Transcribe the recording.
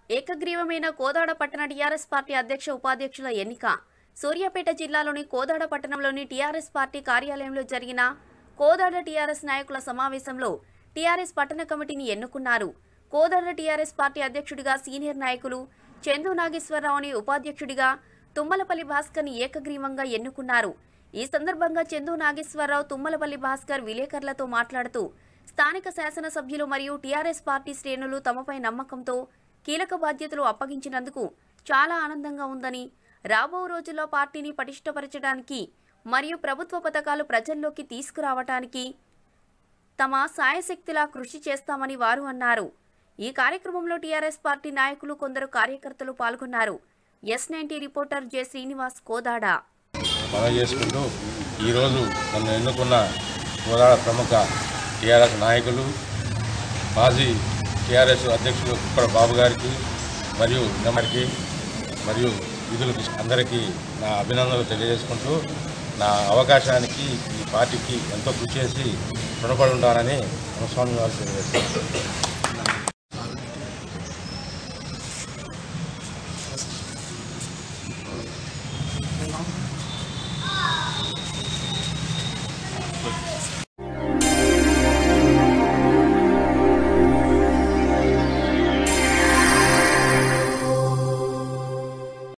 ఏకగ్రీవమైన కోదాడ పట్టణ TRS party అధ్యక్ష ఉపాధ్యక్షుల ఎన్నిక సూర్యాపేట జిల్లాలోని కోదాడ పట్టణంలోని టీఆర్ఎస్ పార్టీ కార్యాలయంలో జరిగిన కోదాడ టీఆర్ఎస్ నాయకుల సమావేశంలో టీఆర్ఎస్ పట్టణ కమిటీని ఎన్నుకున్నారు కోదాడ టీఆర్ఎస్ పార్టీ అధ్యక్షుడిగా సీనియర్ నాయకులు చందు నాగేశ్వరరావుని ఉపాధ్యక్షుడిగా తుమ్మలపల్లి భాస్కర్ని ఏకగ్రీవంగా ఎన్నుకున్నారు ఈ సందర్భంగా చందు నాగేశ్వరరావు తుమ్మలపల్లి భాస్కర్ విలేకరులతో మాట్లాడుతూ స్థానిక శాసనసభ్యులు మరియు టీఆర్ఎస్ పార్టీ శ్రేణులు తమపై నమ్మకంతో కీలక బాధ్యతలు అప్పగించినందుకు చాలా ఆనందంగా ఉందని రాబో రోజుల్లో పార్టీని పటిష్టపరచడానికి మరియు ప్రభుత్వ పథకాలు ప్రజల్లోకి తీసుకురావటానికి తమ సాయశక్తిలా కృషి చేస్తామని వారు అన్నారు ఈ కార్యక్రమంలో టీఆర్ఎస్ పార్టీ నాయకులు కొందరు కార్యకర్తలు పాల్గొన్నారు S ninety reporter J Srinivas Kodada మనం చేసుకుంటూ ఈరోజు నన్ను ఎన్నుకున్న గోదావర ప్రముఖ టీఆర్ఎస్ నాయకులు మాజీ టీఆర్ఎస్ అధ్యక్షులు కుప్పర బాబు గారికి మరియు నెమ్మరికి మరియు విధులకు అందరికీ నా అభినందనలు తెలియజేసుకుంటూ నా అవకాశానికి ఈ పార్టీకి ఎంతో కృషి చేసి రుణపడి ఉంటానని స్వామి వారు తెలియజేస్తారు